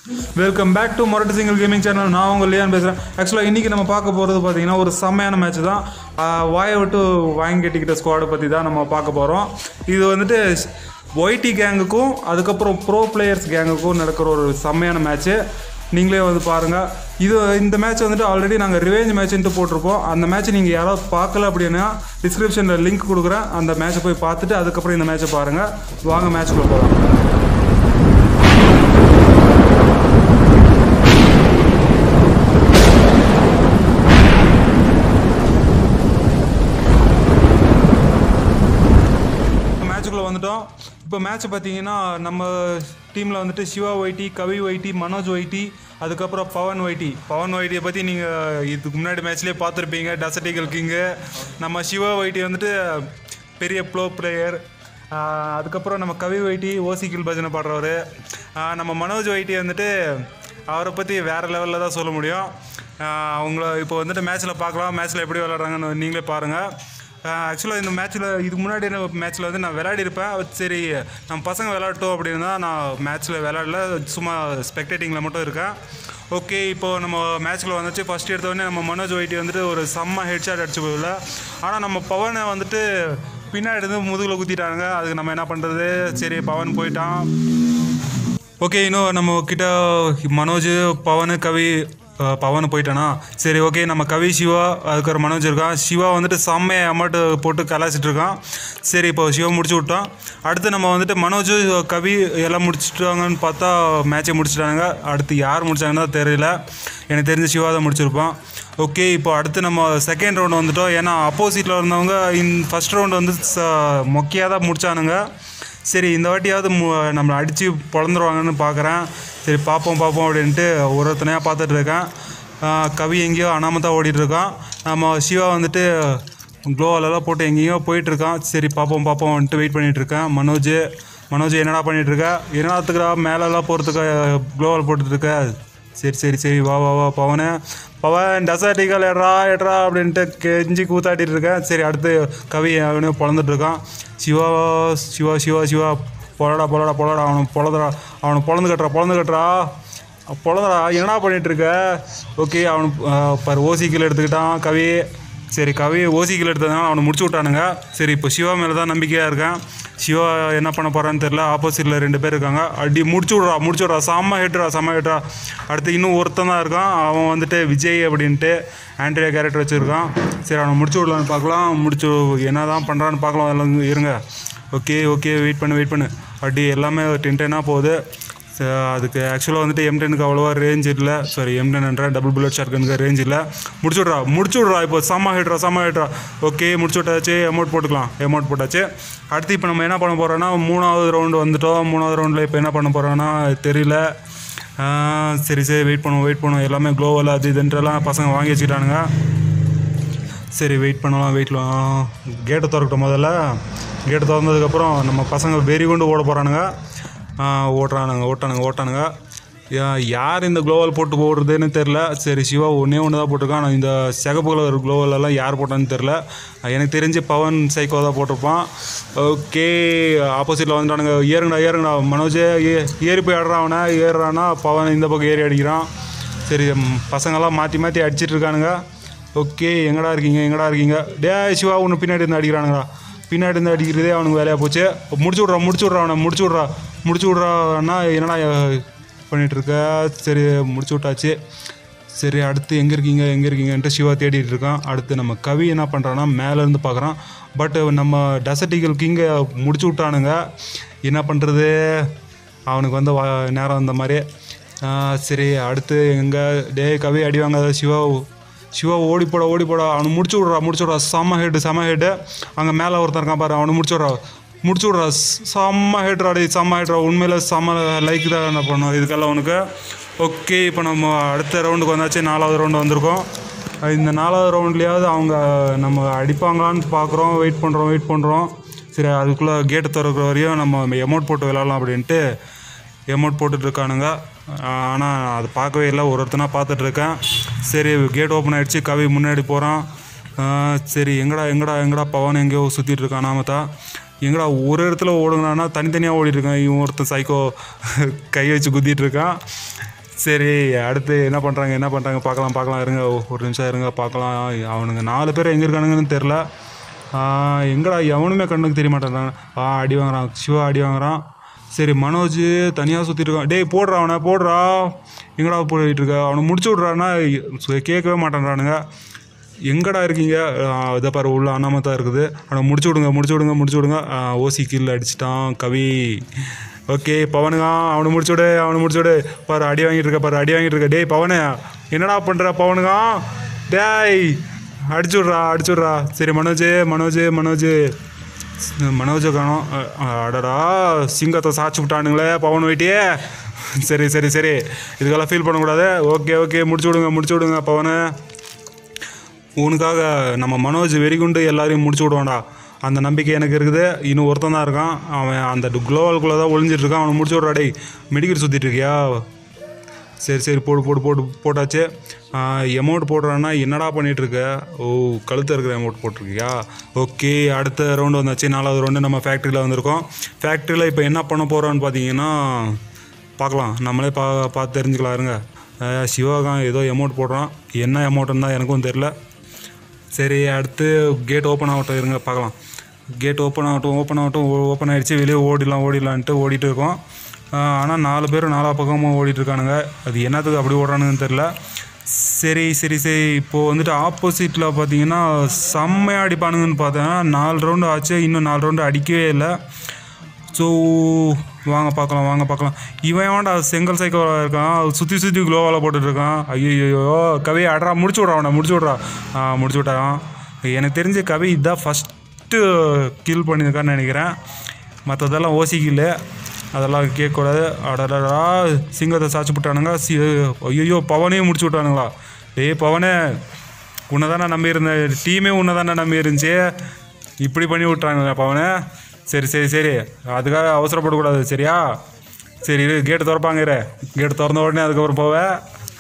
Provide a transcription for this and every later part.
welcome back to மொரட்டு single gaming channel நான் உங்கள் லியான் பேசுகிறேன் ஆக்சுவலாக இன்றைக்கி நம்ம பார்க்க போகிறது பார்த்தீங்கன்னா ஒரு செம்மையான மேட்ச் தான் ஆஹ் வாயை விட்டு வாங்கி கட்டிக்கிட்ட ஸ்குவாடை பற்றி தான் நம்ம பார்க்க போகிறோம் இது வந்துட்டு ஒய்டி கேங்குக்கும் அதுக்கப்புறம் ப்ரோ பிளேயர்ஸ் கேங்குக்கும் நடக்கிற ஒரு செம்மையான மேட்ச்சு நீங்களே வந்து பாருங்கள் இது இந்த மேட்ச் வந்துட்டு ஆல்ரெடி நாங்கள் ரிவேஞ்ச் மேட்ச்ன்ட்டு போட்டிருப்போம் அந்த மேட்ச் நீங்கள் யாராவது பார்க்கல அப்படின்னா டிஸ்கிரிப்ஷனில் லிங்க் கொடுக்குறேன் அந்த மேட்ச்சை போய் பார்த்துட்டு அதுக்கப்புறம் இந்த மேட்ச்சை பாருங்கள் வாங்க மேட்ச்க்குள்ளே போகலாம் மேட்சுக்குள்ளே வந்துட்டோம் இப்போ மேட்ச் பார்த்தீங்கன்னா நம்ம டீமில் வந்துட்டு Siva YT Kavi YT Manoj YT அதுக்கப்புறம் பவன் ஒய்டி பவன் ஒய்டியை பற்றி நீங்கள் இதுக்கு முன்னாடி மேட்ச்லேயே பார்த்துருப்பீங்க டசட்டிகல் கிங்கு நம்ம சிவா ஒய்டி வந்துட்டு பெரிய ப்ளோ பிளேயர் அதுக்கப்புறம் நம்ம கவி ஒய்டி ஓசிக்கில் பஜனை பாடுறவர் நம்ம மனோஜ் ஒய்டி வந்துட்டு அவரை பற்றி வேறு லெவலில் தான் சொல்ல முடியும் ஆஹ் அவங்கள இப்போ வந்துட்டு மேட்ச்சில் பார்க்கலாம் மேட்ச்சில் எப்படி விளாட்றாங்கன்னு நீங்களே பாருங்கள் ஆக்சுவலாக இந்த மேட்ச்சில் இதுக்கு முன்னாடி மேட்ச்சில் வந்து நான் விளையாடிருப்பேன் அது சரி நம்ம பசங்க விளையாட்டோம் அப்படின்னு தான் நான் மேட்ச்சில் விளையாடல சும்மா ஸ்பெக்டேட்டிங்கில் மட்டும் இருக்கேன் ஓகே இப்போது நம்ம மேட்ச்சில் வந்துச்சு ஃபஸ்ட் எடுத்தோடனே நம்ம மனோஜ் ஒயிட்டி வந்துட்டு ஒரு செம்ம ஹெட் ஷாட் அடிச்சு போகல ஆனால் நம்ம பவனை வந்துட்டு பின்னாடி இருந்து முதுகில் குத்திட்டாங்க அதுக்கு நம்ம என்ன பண்ணுறது சரி பவன் போயிட்டான் ஓகே இன்னும் நம்ம கிட்ட மனோஜ் பவன் கவி அஹ், பவன் போயிட்டானா சரி ஓகே நம்ம கவி சிவா அதுக்கப்புறம் மனோஜ் இருக்கான் சிவா வந்துட்டு செம்மையை அமௌண்ட் போட்டு கலாச்சிட்டு இருக்கான் சரி இப்போ சிவா முடிச்சு விட்டோம் அடுத்து நம்ம வந்துட்டு மனோஜ் கவி எல்லாம் முடிச்சிட்டாங்கன்னு பார்த்தா மேட்சை முடிச்சிட்டாங்க அடுத்து யார் முடிச்சாங்கன்னு தான் தெரியல எனக்கு தெரிஞ்ச சிவா தான் முடிச்சிருப்பான் ஓகே இப்போ அடுத்து நம்ம செகண்ட் ரவுண்ட் வந்துட்டோம் ஏன்னா அப்போசிட்டில் இருந்தவங்க இன் ஃபஸ்ட் ரவுண்ட் வந்து ச மொக்கையாக தான் முடிச்சானுங்க சரி இந்த வாட்டியாவது மு- நம்மளை அடித்து பொழந்துருவாங்கன்னு பார்க்குறேன் சரி பார்ப்போம் பார்ப்போம் அப்படின்ட்டு ஒரு ஒருத்தனையாக பார்த்துட்டு இருக்கேன் ஆஹ் கவி எங்கேயோ அனாமத்தான் ஓடிட்டு இருக்கான் நம்ம சிவா வந்துட்டு க்ளோவலெல்லாம் போட்டு எங்கேயோ போயிட்டுருக்கான் சரி பார்ப்போம் பார்ப்போம்ன்ட்டு வெயிட் பண்ணிகிட்டு இருக்கேன் மனோஜ் மனோஜ் என்னடா பண்ணிகிட்டு இருக்க என்னத்துக்குடா மேலெல்லாம் போகிறதுக்கு க்ளோவல் போட்டுட்டு இருக்க சரி சரி சரி வா வா வா பவனே பவன் டசாட்டிகள் எட்ரா எட்ரா அப்படின்ட்டு கெஞ்சி கூத்தாட்டிட்டு இருக்கேன் சரி அடுத்து கவி அவனே பொழந்துட்டு இருக்கான் சிவா சிவா சிவா சிவா பொலடா பொலடா பொலடா அவனை பொழதுடா அவனை பொழந்து கட்டுறா பொழந்து கட்டுறா பொழதுடா என்னடா பண்ணிட்டு இருக்க ஓகே அவனு பர் ஓசிக்கில் எடுத்துக்கிட்டான் கவி சரி கவி ஓசிக்கில் எடுத்ததுனால அவனை முடிச்சு விட்டானுங்க சரி இப்போ சிவா மேலே தான் நம்பிக்கையாக இருக்கேன் சிவா என்ன பண்ண போகிறான்னு தெரில ஆப்போசிட்டில் ரெண்டு பேர் இருக்காங்க அடி முடிச்சு விட்றா முடிச்சு விட்றா செம்ம ஹெட்ரா செம்ம ஹெட்ரா அடுத்து இன்னும் ஒருத்தன் தான் இருக்கான் அவன் வந்துட்டு விஜய் அப்படின்ட்டு ஆண்ட்ரியா கேரக்டர் வச்சுருக்கான் சரி அவனை முடிச்சு விடலான்னு பார்க்கலாம் முடிச்சு என்ன தான் பண்ணுறான்னு பார்க்கலாம் எல்லாம் இருங்க ஓகே ஓகே வெயிட் பண்ணு வெயிட் பண்ணு அடி எல்லாமே டென் டென்னாக போகுது ச- அதுக்கு ஆக்சுவலாக வந்துட்டு எம் டெனுக்கு அவ்வளோவா ரேஞ்ச் இல்லை சாரி எம் டென்ன்ற டபுள் புல்லட் ஷார்ட்கனுக்கு ரேஞ்ச் இல்லை முடிச்சு விட்றா முடிச்சு விட்றா இப்போ செம்ம ஹெட்ரா செம்ம ஹெட்ரா ஓகே முடிச்சு விட்டாச்சு அமௌண்ட் போட்டுக்கலாம் அமௌண்ட் போட்டாச்சு அடுத்து இப்போ நம்ம என்ன பண்ண போகிறோன்னா மூணாவது ரவுண்டு வந்துட்டோம் மூணாவது ரவுண்டில் இப்போ என்ன பண்ண போகிறோன்னா தெரியல ஆ, சரி சரி வெயிட் பண்ணுவோம் வெயிட் பண்ணுவோம் எல்லாமே க்ளோவல் அது இதுன்றெல்லாம் பசங்க வாங்கி வச்சுக்கிட்டானுங்க சரி வெயிட் பண்ணலாம் வெயிட்லாம் கேட்டை திறக்கட்டும் முதல்ல கேட்டை திறந்ததுக்கப்புறம் நம்ம பசங்க வெறி கொண்டு ஓட போகிறானுங்க ஓட்டுறானுங்க ஓட்டானுங்க ஓட்டானுங்க யா- யார் இந்த க்ளோவல் போட்டு போடுறதுன்னு தெரில சரி சிவா ஒன்றே ஒன்று தான் போட்டிருக்கான் ஆனால் இந்த சிகப்பு கலர் க்ளோவல் எல்லாம் யார் போட்டான்னு தெரில எனக்கு தெரிஞ்சு பவன் சைக்கோ தான் போட்டிருப்பான் ஓகே ஆப்போசிட்டில் வந்துட்டானுங்க ஏறுங்கடா ஏறுங்கடா மனோஜே ஏ ஏறி போய் ஆடுறான் அவனை ஏறுறான்னா பவன் இந்த பக்கம் ஏறி அடிக்கிறான் சரி ம், பசங்கெல்லாம் மாற்றி மாற்றி அடிச்சிட்டு இருக்கானுங்க ஓகே எங்கடா இருக்கீங்க எங்கடா இருக்கீங்க டே சிவா ஒன்று பின்னாடி இருந்து அடிக்கிறானுங்களா பின்னாடி இருந்து அடிக்கிறதே அவனுக்கு வேலையாக போச்சு முடிச்சு விட்றா முடிச்சு விட்றா அவனை முடிச்சு விட்றா முடிச்சு விட்றான்னா என்னடா அஹ், பண்ணிட்டு இருக்க சரி முடிச்சு விட்டாச்சு சரி அடுத்து எங்கே இருக்கீங்க எங்கே இருக்கீங்கன்ட்டு சிவா தேடிட்டு இருக்கான் அடுத்து நம்ம கவி என்ன பண்ணுறான்னா மேலேருந்து பார்க்குறான் பட் நம்ம டசட்டிகல் கிங்கை முடிச்சு விட்டானுங்க என்ன பண்ணுறது அவனுக்கு வந்து வா நேரம் அந்த மாதிரி ஆ, சரி அடுத்து எங்கே டே கவி அடி வாங்காத சிவா சிவா ஓடி போட ஓடி போட அவனை முடிச்சு விட்றா முடிச்சு விட்றா செம்ம ஹெட்டு செம்ம ஹெட்டு அங்கே மேலே ஒருத்தன் இருக்கான் பாரு அவனை முடிச்சு விட்றா முடிச்சு விட்றா ஸ்- செம்ம ஹெட்ரா டே செம்ம ஹெட்ரா உண்மையில செம்ம லைக் தான் என்ன பண்ணும் இதுக்கெல்லாம் உனக்கு ஓகே இப்போ நம்ம அடுத்த ரவுண்டுக்கு வந்தாச்சு நாலாவது ரவுண்டு வந்திருக்கோம் இந்த நாலாவது ரவுண்ட்லேயாவது அவங்க நம்ம அடிப்பாங்களான்னு பார்க்குறோம் வெயிட் பண்ணுறோம் வெயிட் பண்ணுறோம் சரி அதுக்குள்ளே கேட்டு திறக்கிற வரையும் நம்ம அமௌண்ட் போட்டு விளாட்லாம் அப்படின்ட்டு அமௌண்ட் போட்டுட்ருக்கானுங்க ஆனால் அது பார்க்கவே இல்லை ஒரு ஒருத்தனா பார்த்துட்ருக்கேன் சரி கேட் ஓப்பன் ஆகிடுச்சு கவி முன்னாடி போகிறான் சரி எங்கடா எங்கடா எங்கடா பவன் எங்கேயோ சுற்றிட்டு இருக்கான் நாமத்தா எங்கடா ஒரு இடத்துல ஓடுங்களான்னா தனித்தனியாக ஓடிட்டு இருக்கான் இவன் ஒருத்தன் சைக்கோ கை வச்சு குத்திட்டு இருக்கான் சரி அடுத்து என்ன பண்ணுறாங்க என்ன பண்ணுறாங்க பார்க்கலாம் பார்க்கலாம் இருங்க ஒரு நிமிஷம் இருங்க பார்க்கலாம் அவனுங்க நாலு பேர் எங்கே இருக்கானுங்கன்னு தெரில எங்கடா எவனுமே கண்ணுக்கு தெரிய மாட்டேங்கிறாங்க ஆ அடி வாங்குறான் சிவா அடி வாங்குறான் சரி மனோஜ் தனியாக சுற்றிட்டு இருக்கான் டேய் போடுறா அவனை போடுறா எங்கடா போயிட்டு இருக்க அவனை முடிச்சு விட்றான்னா கேட்கவே மாட்டேன்றானுங்க எங்கடா இருக்கீங்க ஆ, இதை பாரு உள்ள அனாமத்தா இருக்குது அவனை முடிச்சு விடுங்க முடிச்சு விடுங்க முடிச்சு விடுங்க ஆ, ஓசி கீழே அடிச்சிட்டான் கவி ஓகே பவனுங்க அவனை முடிச்சு விடு அவனை முடிச்சு விடு பாரு அடி வாங்கிட்டு இருக்க பாரு அடி வாங்கிட்டு இருக்க டேய் பவனு என்னடா பண்ணுற பவனுங்க டேய் அடிச்சு விட்றா அடிச்சு விட்றா சரி மனோஜ் மனோஜ் மனோஜ் மனோஜை காணோம் அ, அடடா சிங்கத்தை சாச்சு விட்டானுங்களே பவன் வெயிட்டியே சரி சரி சரி இதுக்கெல்லாம் ஃபீல் பண்ணக்கூடாது ஓகே ஓகே முடிச்சு விடுங்க முடிச்சு விடுங்க பவனை உனக்காக நம்ம மனோஜ் வெறிகுண்டு எல்லாரையும் முடிச்சு விடுவான்டா அந்த நம்பிக்கை எனக்கு இருக்குது இன்னும் ஒருத்தன் தான் இருக்கான் அவன் அந்த குளோவலுக்குள்ளே தான் ஒளிஞ்சிட்டு இருக்கான் அவனை முடிச்சு விட்றா டேய் மெடிக்கல் சுற்றிட்டு இருக்கியா சரி சரி போடு போடு போட்டு போட்டாச்சு எமௌண்ட் போடுறான்னா என்னடா பண்ணிட்டு இருக்க ஓ கழுத்து இருக்கிற அமௌண்ட் போட்டிருக்கியா ஓகே அடுத்த ரவுண்டு வந்தாச்சு நாலாவது ரவுண்டு நம்ம ஃபேக்ட்ரியில் வந்திருக்கோம் ஃபேக்ட்ரியில் இப்போ என்ன பண்ண போகிறோன்னு பார்த்தீங்கன்னா பார்க்கலாம் நம்மளே பா பார்த்து தெரிஞ்சுக்கலாம் இருங்க அஹ் சிவகாந்த் ஏதோ அமௌண்ட் போடுறான் என்ன அமௌண்ட்டுன்னு தான் எனக்கும் தெரில சரி அடுத்து கேட் ஓப்பன் ஆகட்டும் இருங்க பார்க்கலாம் கேட் ஓப்பன் ஆகட்டும் ஓப்பன் ஆகட்டும் ஓப்பன் ஆகிடுச்சு வெளியே ஓடிடலாம் ஓடிடலான்ட்டு ஓடிட்டு இருக்கோம் ஆனால் நாலு பேர் நாலா பக்கமும் ஓடிட்டு இருக்கானுங்க அது என்னத்துக்கு அப்படி ஓடுறானுங்கன்னு தெரில சரி சரி சரி இப்போது வந்துட்டு ஆப்போசிட்டில் பார்த்தீங்கன்னா செம்மையாக அடிப்பானுங்கன்னு பார்த்தேன் நாலு ரவுண்டு ஆச்சு இன்னும் நாலு ரவுண்டு அடிக்கவே இல்லை ஸோ வாங்க பார்க்கலாம் வாங்க பார்க்கலாம் இவன் ஏன்டா செங்கல் சைக்கிள் இருக்கான் சுற்றி சுற்றி குளோவால் போட்டுட்ருக்கான் ஐயோ கவி அட்ரா முடிச்சு விட்றா அவனை முடிச்சு விட்றா ஆ முடிச்சு விட்டான் எனக்கு தெரிஞ்ச கவி இதான் ஃபஸ்ட்டு கில் பண்ணியிருக்கான்னு நினைக்கிறேன் மற்றதெல்லாம் ஓசி கில்லு அதெல்லாம் கேட்கக்கூடாது அடடா சிங்கத்தை சாச்சு விட்டானுங்க சி ஐயோ பவனையும் முடிச்சு விட்டானுங்களா டேய் பவனே உன்னை தானே நம்பி இருந்தேன் டீமே உன்னை தானே நம்பி இருந்துச்சு இப்படி பண்ணி விட்றாங்க பவனே சரி சரி சரி அதுக்காக அவசரப்படக்கூடாது சரியா சரி இரு கேட்டு திறப்பாங்க இரு கேட்டு திறந்த உடனே அதுக்கப்புறம் போவேன்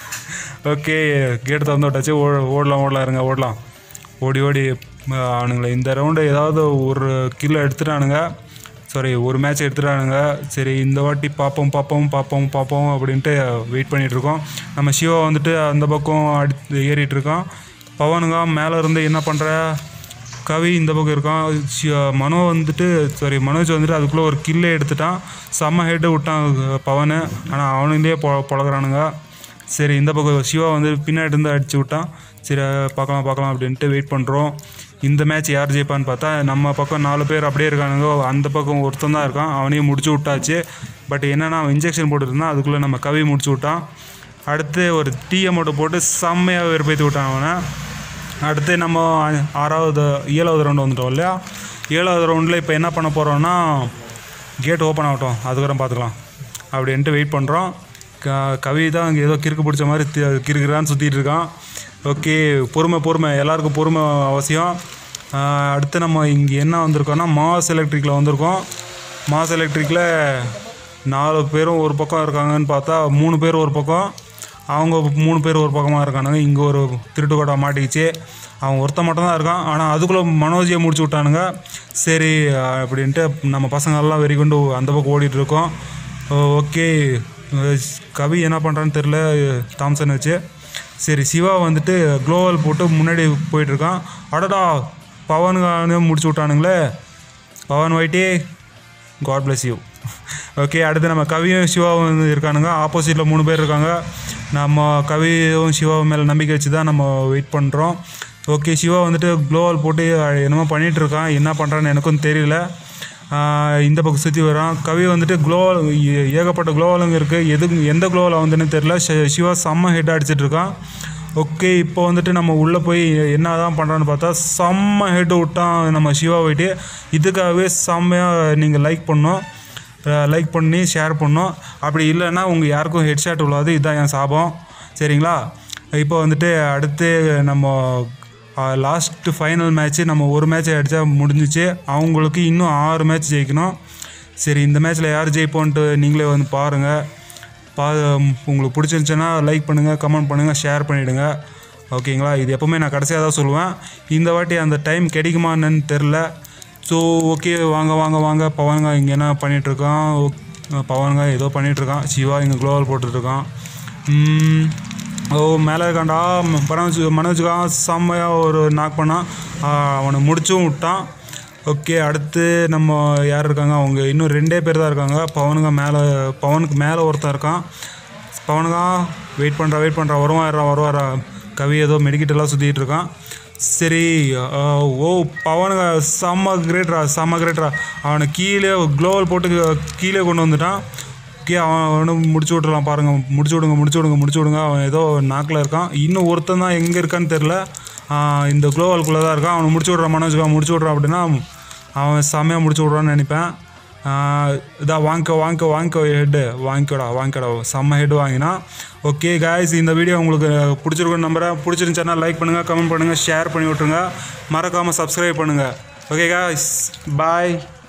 ஓகே கேட்டு திறந்து விட்டாச்சு ஓ ஓடலாம் ஓடலாம் இருங்க ஓடலாம் ஓடி ஓடி ம, அவனுங்களை இந்த ரவுண்டு ஏதாவது ஒரு கிலோ எடுத்துட்டானுங்க சாரி ஒரு மேட்ச் எடுத்துட்டானுங்க சரி இந்த வாட்டி பார்ப்போம் பார்ப்போம் பார்ப்போம் பார்ப்போம் அப்படின்ட்டு வெயிட் பண்ணிட்டு இருக்கோம் நம்ம சிவா வந்துட்டு அந்த பக்கம் அடி ஏறிட்டு இருக்கோம் பவனுங்க மேலே இருந்து என்ன பண்ணுற கவி இந்த பக்கம் இருக்கான் சி- மனோ வந்துட்டு சாரி மனோஜ் வந்துட்டு அதுக்குள்ளே ஒரு கில்லே எடுத்துட்டான் செம்ம ஹெட்டு விட்டான் பவனு ஆனால் அவனுங்களே பொ பொழகிறானுங்க சரி இந்த பக்கம் சிவா வந்து பின்னாடி இருந்து அடிச்சு விட்டான் சரி பார்க்கலாம் பார்க்கலாம் அப்படின்ட்டு வெயிட் பண்ணுறோம் இந்த மேட்ச் யார் ஜெயிப்பான்னு பார்த்தா நம்ம பக்கம் நாலு பேர் அப்படியே இருக்கானுங்க அந்த பக்கம் ஒருத்தன் தான் இருக்கான் அவனையும் முடிச்சு விட்டாச்சு பட் என்னன்னா அவன் இன்ஜெக்ஷன் போட்டுருந்தான் அதுக்குள்ளே நம்ம கவி முடிச்சு விட்டான் அடுத்து ஒரு டீயை மட்டும் போட்டு செம்மையாக வெறுப்பேற்றி விட்டான் அவனை அடுத்து நம்ம ஆ- ஆறாவது ஏழாவது ரவுண்டு வந்துட்டோம் இல்லையா ஏழாவது ரவுண்டில் இப்போ என்ன பண்ண போகிறோம்னா கேட் ஓப்பன் ஆகட்டும் அதுக்கப்புறம் பார்த்துக்கலாம் அப்படின்ட்டு வெயிட் பண்ணுறோம் க கவி தான் அங்கே ஏதோ கிறுக்கு பிடிச்ச மாதிரி தி- கிறுக்குறான்னு சுற்றிட்டு இருக்கான் ஓகே பொறுமை பொறுமை எல்லாருக்கும் பொறுமை அவசியம் ஆஹ் அடுத்து நம்ம இங்கே என்ன வந்திருக்கோம்னா மாஸ் எலக்ட்ரிக்கில் வந்திருக்கோம் மாஸ் எலக்ட்ரிக்கில் நாலு பேரும் ஒரு பக்கம் இருக்காங்கன்னு பார்த்தா மூணு பேர் ஒரு பக்கம் அவங்க மூணு பேர் ஒரு பக்கமாக இருக்கானுங்க இங்கே ஒரு திருட்டு கோட்டை மாட்டிக்கிச்சு அவன் ஒருத்தன் மட்டும் தான் இருக்கான் ஆனால் அதுக்குள்ளே மனோஜியை முடிச்சு விட்டானுங்க சரி அஹ், அப்படின்ட்டு நம்ம பசங்கள்லாம் வெறி கொண்டு அந்த பக்கம் ஓடிட்டு இருக்கோம் ஓகே கவி என்ன பண்ணுறான்னு தெரில தாம்சன் வச்சு சரி சிவா வந்துட்டு க்ளோவல் போட்டு முன்னாடி போயிட்டுருக்கான் அடடா பவனுக்கு முடிச்சு விட்டானுங்களே Pavan YT God bless you okay அடுத்து நம்ம கவியும் சிவாவும் வந்து இருக்கானுங்க ஆப்போசிட்டில் மூணு பேர் இருக்காங்க நம்ம கவியும் சிவாவும் மேலே நம்பிக்கை வச்சு தான் நம்ம வெயிட் பண்ணுறோம் ஓகே சிவா வந்துட்டு க்ளோவால் போட்டு என்னமோ பண்ணிகிட்டு இருக்கான் என்ன பண்ணுறான்னு எனக்கும் தெரியல ஆஹ் இந்த பக்கம் சுற்றி வரான் கவி வந்துட்டு க்ளோவால் ஏகப்பட்ட க்ளோவாலுங்க இருக்குது எது எந்த க்ளோவால் வந்துன்னு தெரில ஷ- சிவா செம்ம ஹெட் அடிச்சிட்டு இருக்கான் ஓகே இப்போ வந்துட்டு நம்ம உள்ளே போய் என்ன தான் பண்ணுறான்னு பார்த்தா செம்ம ஹெட் விட்டான் நம்ம சிவா போயிட்டு இதுக்காகவே செம்மையாக நீங்கள் லைக் பண்ணோம் லைக் பண்ணி ஷேர் பண்ணோம் அப்படி இல்லைன்னா உங்கள் யாருக்கும் ஹெட் ஷாட் விழாது இதுதான் என் சாபம் சரிங்களா இப்போ வந்துட்டு அடுத்து நம்ம லாஸ்ட்டு ஃபைனல் மேட்ச்சு நம்ம ஒரு மேட்ச் அடித்தா முடிஞ்சிச்சு அவங்களுக்கு இன்னும் ஆறு மேட்ச் ஜெயிக்கணும் சரி இந்த மேட்ச்சில் யார் ஜெயிப்போன்ட்டு நீங்களே வந்து பாருங்கள் பா உங்களுக்கு பிடிச்சிருந்துச்சுன்னா லைக் பண்ணுங்கள் கமெண்ட் பண்ணுங்கள் ஷேர் பண்ணிவிடுங்க ஓகேங்களா இது எப்போவுமே நான் கடைசியாக தான் சொல்லுவேன் இந்த வாட்டி அந்த டைம் கிடைக்குமான்னு தெரில ஸோ ஓகே வாங்க வாங்க வாங்க பவனுங்க இங்கே என்ன பண்ணிகிட்ருக்கான் பவனுங்க ஏதோ பண்ணிகிட்ருக்கான் சிவா இங்கே க்ளோவல் போட்டுட்ருக்கான் ம், ஓ மேலே இருக்கான்டா ம- மனோஜ் மனோஜுக்காக செம்மையாக ஒரு நாக் பண்ணான் ஆ, அவனை முடிச்சும் விட்டான் ஓகே அடுத்து நம்ம யார் இருக்காங்க அவங்க இன்னும் ரெண்டே பேர் தான் இருக்காங்க பவனுங்க மேலே பவனுக்கு மேலே ஒருத்தன் இருக்கான் பவனுக்கா வெயிட் பண்ணுறா வெயிட் பண்ணுறா வருவாரா வருவாரா கவி ஏதோ மெடிக்கிட்டெல்லாம் சுற்றிட்டு இருக்கான் சரி ஆ, ஓ பவனுங்க செம்ம கிரேட்ரா செம்ம கிரேட்ரா அவனை கீழே க்ளோவல் போட்டு கீழே கொண்டு வந்துட்டான் ஓகே அவன் அவனும் முடிச்சு விட்றலாம் பாருங்கள் முடிச்சு விடுங்க முடிச்சு விடுங்க முடிச்சு விடுங்க அவன் ஏதோ நாக்கில் இருக்கான் இன்னும் ஒருத்தன் தான் எங்கே இருக்கான்னு தெரில இந்த குளோவல்குள்ளே தான் இருக்கான் அவனை முடிச்சு விட்றான் மனோஜ்கா முடிச்சு விட்றான் அப்படின்னா அவன் செம்மையாக முடிச்சு விட்றான்னு நினைப்பேன் இதா வாங்கிக்கோ வாங்கிக்கோ வாங்கிக்கோ ஹெட்டு வாங்கிக்கோடா வாங்கிக்கோடா செம்ம ஹெட் வாங்கினா ஓகே காய்ஸ் இந்த வீடியோ உங்களுக்கு பிடிச்சிருக்குன்னு நம்புறேன் பிடிச்சிருந்துச்சுன்னா லைக் பண்ணுங்கள் கமெண்ட் பண்ணுங்கள் ஷேர் பண்ணி விட்ருங்க மறக்காமல் சப்ஸ்கிரைப் பண்ணுங்கள் ஓகே காய்ஸ் பாய்